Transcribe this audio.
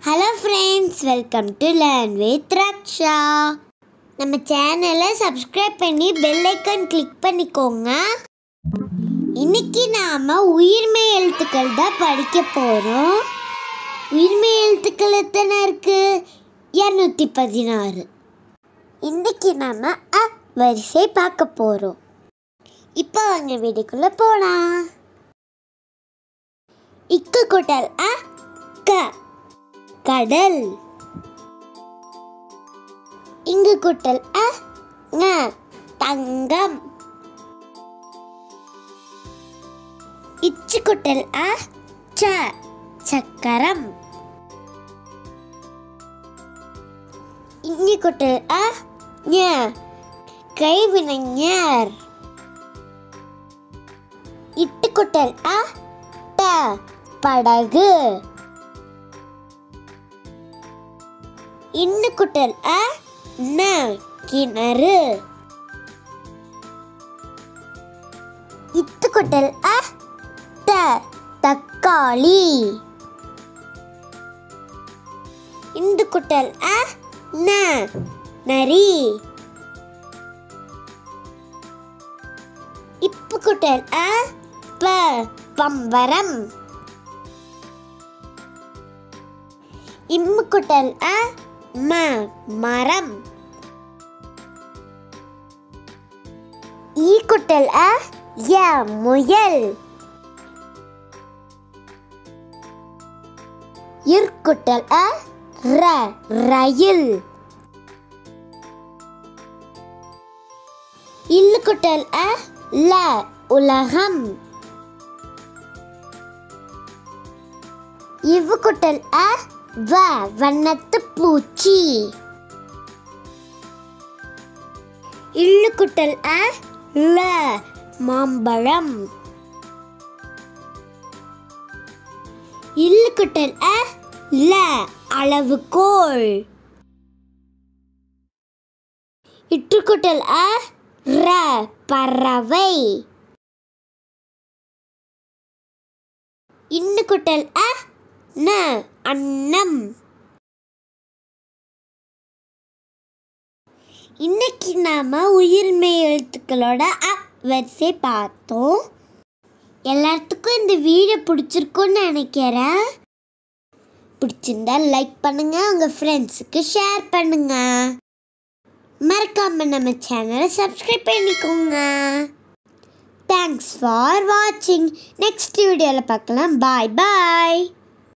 hello friends welcome to learn with Raksha நம்ம சேனலை subscribe பண்ணி பெல் ஐக்கான் கிளிக் பண்ணிக்கோங்க இன்னைக்கு நாம உயிர்மை எழுத்துக்கள் தான் படிக்க போகிறோம் உயிர்மை எழுத்துக்கள் எத்தனை இருக்கு இரநூத்தி பதினாறு இன்னைக்கு நாம அ வரிசை பார்க்க போகிறோம் இப்போ அவங்க வீட்டுக்குள்ளே போகலாம் இக்கு கூட்டல் அ க கடல் இங்கு கூட்டல் அ ங தங்கம் இச்சு கூட்டல் அ ச சக்கரம் இங்கு கூட்டல் அ ஞ கைவினைஞர் இட்டு கூட்டல் அ ட படகு இன்னு குட்டல் அ ந கிணறு இத்து குட்டல் அ த தக்காளி இந்து குட்டல் அ ந நரி இப்பு குட்டல் அ ப பம்பரம் இம்மு குட்டல் அ ம மரம் ஈ குட்டல் அ ய முயல் இர்குட்டல் அ ர ரயில் இல்லு குட்டல் அ ல உலகம் இவ்வு குட்டல் அ வ வண்ணத்து பூச்சி இல்லு குட்டல் அ ல மாம்பழம் இல்லு குட்டல் அ ல அளவுகோல் இட்டுக்குட்டல் அ ர பறவை இன்னு குட்டல் அ ந அன்னம் இன்னைக்கு நாம உயிர்மை எழுத்துக்களோட அ வரிசை பார்த்தோம் எல்லாத்துக்கும் இந்த வீடியோ பிடிச்சிருக்கும்னு நினைக்கிறேன் பிடிச்சிருந்தா லைக் பண்ணுங்க உங்க ஃப்ரெண்ட்ஸுக்கு ஷேர் பண்ணுங்க மறக்காம நம்ம சேனலை சப்ஸ்கிரைப் பண்ணிக்கோங்க தேங்க்ஸ் ஃபார் வாட்சிங் நெக்ஸ்ட் வீடியோவில் பார்க்கலாம் பாய் பாய்